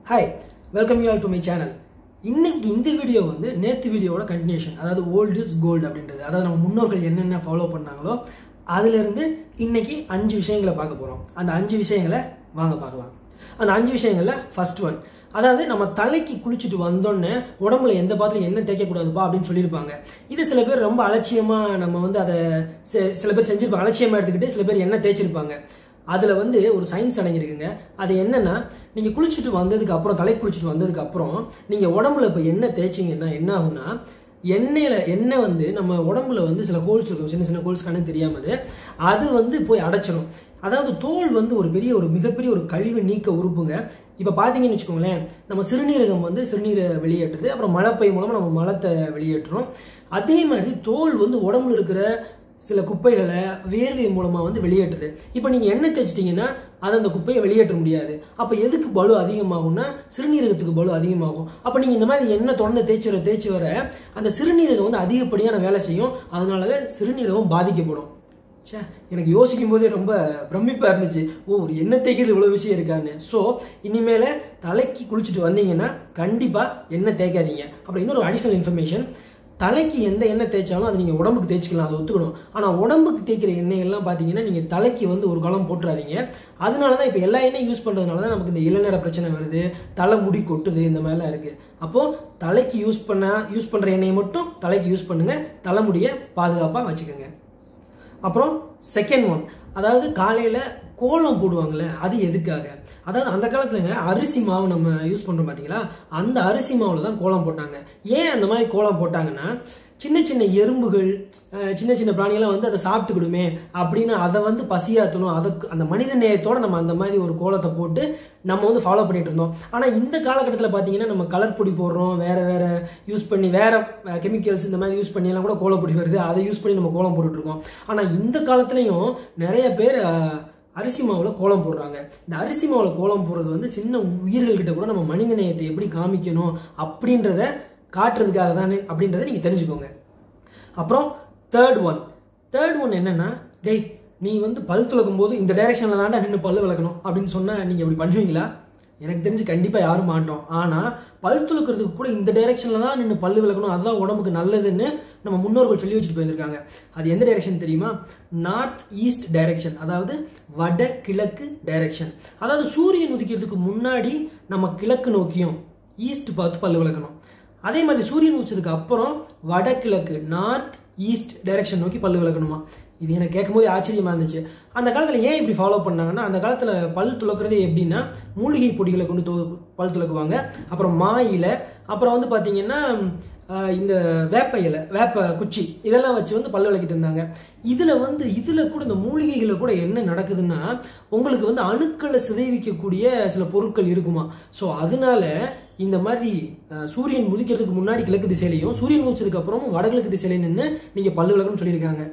hi welcome you all to my channel இன்னைக்கு இந்த video வந்து நேத்து வீடியோவோட கண்டினியூஷன் அதாவது ஓல்டு இஸ் கோல்டு அப்படின்றது அதாவது நம்ம முன்னோர்கள் என்னென்ன ஃபாலோ பண்ணாங்களோ அதுல இருந்து இன்னைக்கு அஞ்சு விஷயங்களை பார்க்க போறோம் அந்த அஞ்சு விஷயங்களை வாங்க பார்க்கலாம் அந்த அஞ்சு விஷயங்கள்ல ஃபர்ஸ்ட் ஒன் அதாவது நம்ம தலைக்கு குளிச்சுட்டு வந்தோடனே உடம்புல எந்த பாத்திரம் என்ன தேய்க்கக்கூடாதுப்பா அப்படின்னு சொல்லியிருப்பாங்க இது சில பேர் ரொம்ப அலட்சியமா நம்ம வந்து அதை சி- சில பேர் செஞ்சிருப்பாங்க அலட்சியமா எடுத்துக்கிட்டு சில பேர் என்ன தேய்ச்சிருப்பாங்க அதுல வந்து ஒரு சயின்ஸ் அடங்கியிருக்குங்க அது என்னன்னா நீங்க குளிச்சுட்டு வந்ததுக்கு அப்புறம் தலை குளிச்சுட்டு வந்ததுக்கு அப்புறம் நீங்க உடம்புல இப்ப எண்ணெய் தேய்ச்சிங்கன்னா என்ன ஆகும்னா எண்ணெயில எண்ணெய் வந்து நம்ம உடம்புல வந்து சில ஹோல்ஸ் இருக்கும் சின்ன சின்ன ஹோல்ஸ் கணக்கு தெரியாமது அது வந்து போய் அடைச்சிடும் அதாவது தோல் வந்து ஒரு பெரிய ஒரு மிகப்பெரிய ஒரு கழிவு நீக்க உறுப்புங்க இப்ப பாத்தீங்கன்னு வச்சுக்கோங்களேன் நம்ம சிறுநீரகம் வந்து சிறுநீரை வெளியேற்றுது அப்புறம் மலப்பை மூலமா நம்ம மலத்தை வெளியேற்றுறோம் அதே மாதிரி தோல் வந்து உடம்புல இருக்கிற சில குப்பைகளை வேர்வை மூலமா வந்து வெளியேற்றுது இப்போ நீங்க எண்ணெய் தேய்ச்சிட்டீங்கன்னா அது அந்த குப்பையை வெளியேற்ற முடியாது அப்ப எதுக்கு பலு அதிகமாகும்னா சிறுநீரகத்துக்கு பலு அதிகமாகும் அப்ப நீங்க இந்த மாதிரி எண்ணெய் தொடர்ந்து தேய்ச்சி வர தேய்ச்சி வர அந்த சிறுநீரகம் வந்து அதிகப்படியான வேலை செய்யும் அதனால சிறுநீரகம் பாதிக்கப்படும் ச்சே எனக்கு யோசிக்கும் போதே ரொம்ப பிரமிப்பா இருந்துச்சு ஓ ஒரு எண்ணெய் தேய்க்கிறது இவ்வளவு விஷயம் இருக்கான்னு ஸோ இனிமேல தலைக்கு குளிச்சுட்டு வந்தீங்கன்னா கண்டிப்பா எண்ணெய் தேய்க்காதீங்க அப்புறம் இன்னொரு அடிஷனல் இன்ஃபர்மேஷன் தலைக்கு எந்த எண்ணெய் தேய்ச்சாலும் அது நீங்க உடம்புக்கு தேய்ச்சிக்கலாம் அதை ஒத்துக்கணும் ஆனா உடம்புக்கு தேய்க்கிற எண்ணெய் எல்லாம் பாத்தீங்கன்னா நீங்க தலைக்கு வந்து ஒரு காலம் போட்டுறாதீங்க அதனாலதான் இப்ப எல்லா எண்ணெயும் யூஸ் பண்றதுனால தான் நமக்கு இந்த இளநர பிரச்சனை வருது தலை முடி கொட்டுது இந்த மாதிரிலாம் இருக்கு அப்போ தலைக்கு யூஸ் பண்ண யூஸ் பண்ற எண்ணெயை மட்டும் தலைக்கு யூஸ் பண்ணுங்க தலைமுடியை பாதுகாப்பா வச்சுக்கோங்க அப்புறம் செகண்ட் ஒன் அதாவது காலையில கோலம் போடுவாங்கல்ல அது எதுக்காக அதாவது அந்த காலத்துலங்க அரிசி மாவு நம்ம யூஸ் பண்றோம் பாத்தீங்களா அந்த அரிசி மாவுல தான் கோலம் போட்டாங்க ஏன் அந்த மாதிரி கோலம் போட்டாங்கன்னா சின்ன சின்ன எறும்புகள் அஹ், சின்ன சின்ன பிராணிகள்லாம் வந்து அதை சாப்பிட்டுக்கிடுமே அப்படின்னு அதை வந்து பசியாத்தணும் அதுக்கு அந்த மனித நேயத்தோட நம்ம அந்த மாதிரி ஒரு கோலத்தை போட்டு நம்ம வந்து ஃபாலோ பண்ணிட்டு இருந்தோம் ஆனா இந்த காலகட்டத்தில் பாத்தீங்கன்னா நம்ம கலர் பொடி போடுறோம் வேற வேற யூஸ் பண்ணி வேற கெமிக்கல்ஸ் இந்த மாதிரி யூஸ் பண்ணி எல்லாம் கூட கோலப்பொடி வருது அதை யூஸ் பண்ணி நம்ம கோலம் போட்டுட்டு இருக்கோம் ஆனா இந்த காலத்துலயும் நிறைய பேர் அஹ், அரிசி மாவுல கோலம் போடுறாங்க இந்த அரிசி மாவுல கோலம் போடுறது வந்து சின்ன உயிர்கள் கிட்ட கூட நம்ம மனித நேயத்தை எப்படி காமிக்கணும் அப்படின்றத காட்டுறதுக்காக தானே அப்படின்றத நீங்க தெரிஞ்சுக்கோங்க அப்புறம் தேர்ட் ஒன் தேர்ட் ஒன் என்னன்னா டேய் நீ வந்து பல் துலக்கும் போது இந்த டைரக்ஷன்ல தாண்டா நின்று பல்லு விளக்கணும் அப்படின்னு சொன்னா நீங்க இப்படி பண்ணுவீங்களா எனக்கு தெரிஞ்சு கண்டிப்பா யாரும் மாட்டோம் ஆனா பல் துலக்கிறதுக்கு கூட இந்த டைரக்ஷன்ல தான் நின்று பல்லு விளக்கணும் அதுதான் உடம்புக்கு நல்லதுன்னு நம்ம முன்னோர்கள் சொல்லி வச்சுட்டு போயிருக்காங்க அது எந்த டைரக்ஷன் தெரியுமா நார்த் ஈஸ்ட் டைரக்ஷன் அதாவது வட கிழக்கு டைரக்ஷன் அதாவது சூரியன் உதிக்கிறதுக்கு முன்னாடி நம்ம கிழக்கு நோக்கியும் ஈஸ்ட் பார்த்து பல்லு விளக்கணும் அதே மாதிரி சூரியன் உச்சதுக்கு அப்புறம் வடகிழக்கு நார்த் ஈஸ்ட் டைரக்ஷன் நோக்கி பல்லு விளக்கணுமா இது எனக்கு கேட்கும்போது ஆச்சரியமா இருந்துச்சு அந்த காலத்துல ஏன் இப்படி ஃபாலோ பண்ணாங்கன்னா அந்த காலத்துல பல் துளக்குறதே எப்படின்னா மூலிகை பொடிகளை கொண்டு தொ- பல் துளக்குவாங்க அப்புறம் மா இலை அப்புறம் வந்து பாத்தீங்கன்னா ஆஹ், இந்த வேப்ப இலை வேப்ப குச்சி இதெல்லாம் வச்சு வந்து பல்லு விளக்கிட்டு இருந்தாங்க இதுல வந்து இதுல கூட இந்த மூலிகைகளை கூட என்ன நடக்குதுன்னா உங்களுக்கு வந்து அணுக்களை சிதைவிக்கக்கூடிய சில பொருட்கள் இருக்குமா ஸோ அதனால இந்த மாதிரி அஹ், சூரியன் உதிக்கிறதுக்கு முன்னாடி கிழக்கு திசையிலையும் சூரியன் உதிச்சதுக்கு அப்புறமும் வடகிழக்கு திசையில நின்று நீங்க பல்லு விளக்கணும்னு சொல்லியிருக்காங்க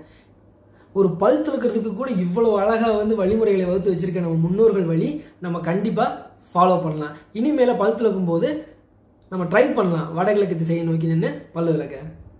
ஒரு பல் துளக்கிறதுக்கு கூட இவ்வளவு அழகா வந்து வழிமுறைகளை வகுத்து வச்சிருக்க நம்ம முன்னோர்கள் வழி நம்ம கண்டிப்பா ஃபாலோ பண்ணலாம் இனிமேல பல் துளக்கும் போது நம்ம ட்ரை பண்ணலாம் வடகிழக்கு திசையை நோக்கி நின்று பல்லு விளக்க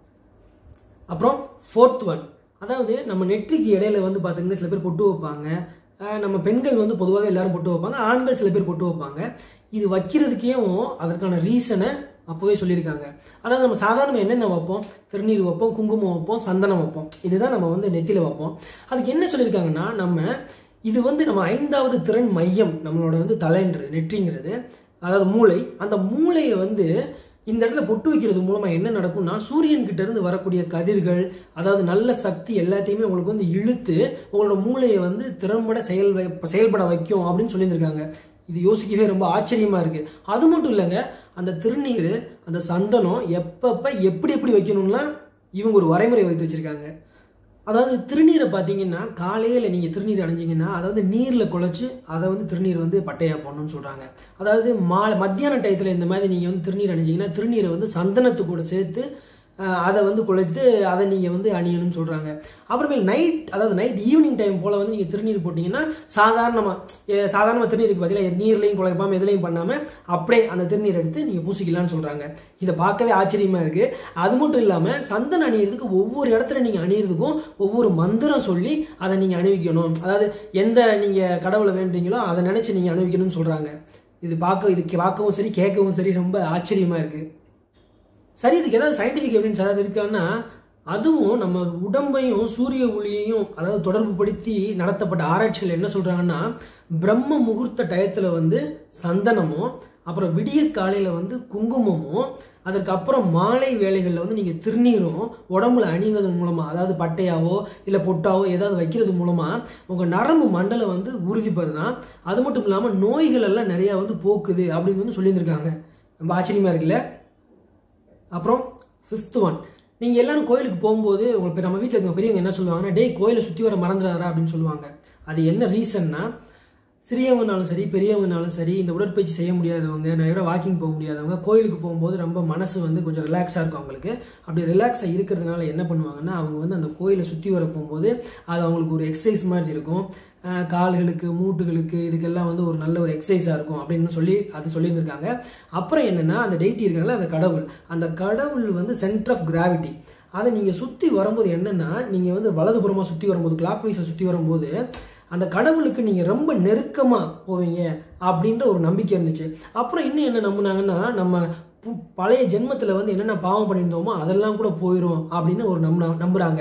அப்புறம் ஃபோர்த் ஒன் அதாவது நம்ம நெற்றிக்கு இடையில வந்து பார்த்தீங்கன்னா சில பேர் பொட்டு வைப்பாங்க அஹ் நம்ம பெண்கள் வந்து பொதுவாகவே எல்லாரும் பொட்டு வைப்பாங்க ஆண்கள் சில பேர் பொட்டு வைப்பாங்க இது வைக்கிறதுக்கேவும் அதற்கான ரீசனை அப்போவே சொல்லியிருக்காங்க அதாவது நம்ம சாதாரண என்னென்ன வைப்போம் திருநீர் வைப்போம் குங்குமம் வைப்போம் சந்தனம் வைப்போம் இதுதான் நம்ம வந்து நெத்தியில வைப்போம் அதுக்கு என்ன சொல்லியிருக்காங்கன்னா நம்ம இது வந்து நம்ம ஐந்தாவது திறன் மையம் நம்மளோட வந்து தலைன்றது நெற்றிங்கிறது அதாவது மூளை அந்த மூளையை வந்து இந்த இடத்துல பொட்டு வைக்கிறது மூலமா என்ன நடக்கும்னா சூரியன் கிட்ட இருந்து வரக்கூடிய கதிர்கள் அதாவது நல்ல சக்தி எல்லாத்தையுமே உங்களுக்கு வந்து இழுத்து உங்களோட மூளையை வந்து திறம்பட செயல் வை- செயல்பட வைக்கும் அப்படின்னு சொல்லியிருக்காங்க இது யோசிக்கவே ரொம்ப ஆச்சரியமா இருக்கு அது மட்டும் இல்லைங்க அந்த திருநீர் அந்த சந்தனம் எப்பப்ப எப்படி எப்படி வைக்கணும்லாம் இவங்க ஒரு வரைமுறை வைத்து வச்சிருக்காங்க அதாவது திருநீரை பார்த்தீங்கன்னா காலையில் நீங்கள் திருநீர் அடைஞ்சிங்கன்னா அதாவது நீரில் குழச்சி அதை வந்து திருநீர் வந்து பட்டையா போடணும்னு சொல்கிறாங்க அதாவது மாலை மத்தியான டயத்தில் இந்த மாதிரி நீங்கள் வந்து திருநீர் அணிஞ்சிங்கன்னா திருநீரை வந்து சந்தனத்து கூட சேர்த்து அஹ், அதை வந்து குழைத்து அதை நீங்கள் வந்து அணியணும்னு சொல்கிறாங்க அப்புறமேல் நைட் அதாவது நைட் ஈவினிங் டைம் போல் வந்து நீங்கள் திருநீர் போட்டிங்கன்னா சாதாரணமாக சாதாரணமாக திருநீருக்கு பதிலாக நீர்லையும் குழைப்பாமல் எதுலையும் பண்ணாமல் அப்படியே அந்த திருநீர் எடுத்து நீங்கள் பூசிக்கலாம்னு சொல்கிறாங்க இதை பார்க்கவே ஆச்சரியமாக இருக்குது அது மட்டும் இல்லாமல் சந்தனம் அணியிறதுக்கு ஒவ்வொரு இடத்துல நீங்கள் அணியிறதுக்கும் ஒவ்வொரு மந்திரம் சொல்லி அதை நீங்கள் அணிவிக்கணும் அதாவது எந்த நீங்கள் கடவுளை வேண்டுறீங்களோ அதை நினச்சி நீங்கள் அணிவிக்கணும்னு சொல்கிறாங்க இது பார்க்க இது பார்க்கவும் சரி கேட்கவும் சரி ரொம்ப ஆச்சரியமா இருக்கு சரி இதுக்கு ஏதாவது சயின்டிஃபிக் எவிடன்ஸ் ஏதாவது இருக்கான்னா அதுவும் நம்ம உடம்பையும் சூரிய ஒளியையும் அதாவது தொடர்பு படுத்தி நடத்தப்பட்ட ஆராய்ச்சிகள் என்ன சொல்றாங்கன்னா பிரம்ம முகூர்த்த டயத்துல வந்து சந்தனமும் அப்புறம் விடியற் காலையில வந்து குங்குமமும் அதற்கப்புறம் மாலை வேலைகளில் வந்து நீங்க திருநீரும் உடம்புல அணிவதன் மூலமா அதாவது பட்டையாவோ இல்ல பொட்டாவோ ஏதாவது வைக்கிறது மூலமா உங்க நரம்பு மண்டலம் வந்து உறுதிப்படுதான் அது மட்டும் இல்லாம நோய்கள் எல்லாம் நிறைய வந்து போக்குது அப்படின்னு வந்து சொல்லியிருந்திருக்காங்க ரொம்ப ஆச்சரியமா இருக்குல்ல அப்புறம் ஃபிஃப்த் ஒன் நீங்கள் எல்லாரும் கோயிலுக்கு போகும்போது உங்களுக்கு நம்ம வீட்டில் இருக்க பெரியவங்க என்ன சொல்லுவாங்கன்னா டேய் கோயிலை சுற்றி வர மறந்துடாரா அப்படின்னு சொல்லுவாங்க அது என்ன ரீசன்னா சிறியவங்கனாலும் சரி பெரியவங்கனாலும் சரி இந்த உடற்பயிற்சி செய்ய முடியாதவங்க நிறைய வாக்கிங் போக முடியாதவங்க கோயிலுக்கு போகும்போது ரொம்ப மனசு வந்து கொஞ்சம் ரிலாக்ஸாக இருக்கும் அவங்களுக்கு அப்படி ரிலாக்ஸாக இருக்கிறதுனால என்ன பண்ணுவாங்கன்னா அவங்க வந்து அந்த கோயிலை சுற்றி வர போகும்போது அது அவங்களுக்கு ஒரு எக்ஸசைஸ் மாதிரி இருக்கும் அஹ் கால்களுக்கு மூட்டுகளுக்கு இதுக்கெல்லாம் வந்து ஒரு நல்ல ஒரு எக்ஸசைஸாக இருக்கும் அப்படின்னு சொல்லி அது சொல்லியிருந்திருக்காங்க அப்புறம் என்னன்னா அந்த டெய்ட்டி இருக்கிறதுல அந்த கடவுள் அந்த கடவுள் வந்து சென்டர் ஆஃப் கிராவிட்டி அதை நீங்கள் சுற்றி வரும்போது என்னன்னா நீங்கள் வந்து வலதுபுறமாக சுற்றி வரும்போது கிளாக் வைஸை சுற்றி வரும்போது அந்த கடவுளுக்கு நீங்கள் ரொம்ப நெருக்கமாக போவீங்க அப்படின்ற ஒரு நம்பிக்கை இருந்துச்சு அப்புறம் இன்னும் என்ன நம்புனாங்கன்னா நம்ம பு- பழைய ஜென்மத்தில் வந்து என்னென்ன பாவம் பண்ணியிருந்தோமோ அதெல்லாம் கூட போயிடும் அப்படின்னு ஒரு நம்ப நம்புறாங்க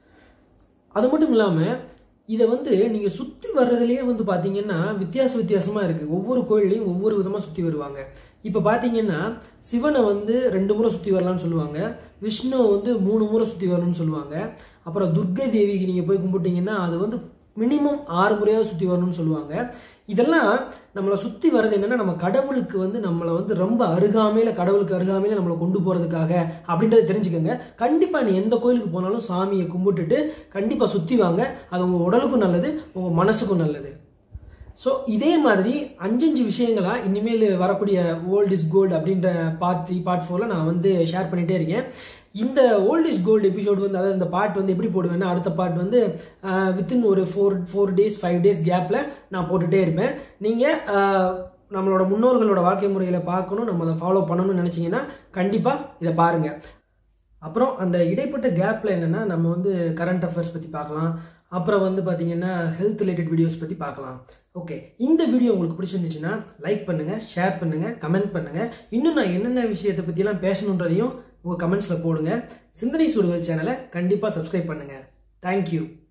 அது மட்டும் இல்லாமல் இதை வந்து நீங்கள் சுற்றி வர்றதுலேயே வந்து பார்த்தீங்கன்னா வித்தியாச வித்தியாசமாக இருக்குது ஒவ்வொரு கோயிலையும் ஒவ்வொரு விதமாக சுற்றி வருவாங்க இப்போ பார்த்தீங்கன்னா சிவனை வந்து ரெண்டு முறை சுற்றி வரலாம்னு சொல்லுவாங்க விஷ்ணுவை வந்து மூணு முறை சுற்றி வரணும்னு சொல்லுவாங்க அப்புறம் துர்க்கை தேவிக்கு நீங்கள் போய் கும்பிட்டீங்கன்னா அது வந்து மினிமம் ஆறு முறையாவது சுற்றி வரணும்னு சொல்லுவாங்க இதெல்லாம் நம்மளை சுற்றி வர்றது என்னன்னா நம்ம கடவுளுக்கு வந்து நம்மளை வந்து ரொம்ப அருகாமையில் கடவுளுக்கு அருகாமையில் நம்மளை கொண்டு போகிறதுக்காக அப்படின்றத தெரிஞ்சுக்கோங்க கண்டிப்பாக நீ எந்த கோயிலுக்கு போனாலும் சாமியை கும்பிட்டுட்டு கண்டிப்பாக சுற்றி வாங்க அது உங்கள் உடலுக்கும் நல்லது உங்கள் மனசுக்கும் நல்லது ஸோ இதே மாதிரி அஞ்சஞ்சு விஷயங்களா இனிமேல் வரக்கூடிய ஓல்ட் இஸ் கோல்டு அப்படின்ற பார்ட் த்ரீ பார்ட் ஃபோரில் நான் வந்து ஷேர் பண்ணிகிட்டே இருக்கேன் இந்த ஓல்ட் இஸ் கோல்டு எபிசோடு வந்து அதாவது இந்த பார்ட் வந்து எப்படி போடுவேன்னா அடுத்த பார்ட் வந்து வித்தின் ஒரு four four days five days கேப்பில் நான் போட்டுகிட்டே இருப்பேன் நீங்கள் நம்மளோட முன்னோர்களோட வாழ்க்கை முறைகளை பார்க்கணும் நம்ம அதை ஃபாலோ பண்ணணும்னு நினச்சிங்கன்னா கண்டிப்பாக இதை பாருங்கள் அப்புறம் அந்த இடைப்பட்ட கேப்பில் என்னென்னா நம்ம வந்து கரண்ட் அஃபேர்ஸ் பற்றி பார்க்கலாம் அப்புறம் வந்து பார்த்தீங்கன்னா ஹெல்த் ரிலேட்டட் வீடியோஸ் பற்றி பார்க்கலாம் ஓகே இந்த வீடியோ உங்களுக்கு பிடிச்சிருந்துச்சுன்னா லைக் பண்ணுங்கள் ஷேர் பண்ணுங்கள் கமெண்ட் பண்ணுங்கள் இன்னும் நான் என்னென்ன விஷயத்தை பற்றிலாம் பேசணுன்றதையும் உங்கள் கமெண்ட்ஸில் போடுங்க சிந்தனை சூடுகள் சேனலை கண்டிப்பாக சப்ஸ்கிரைப் பண்ணுங்கள் தேங்க்யூ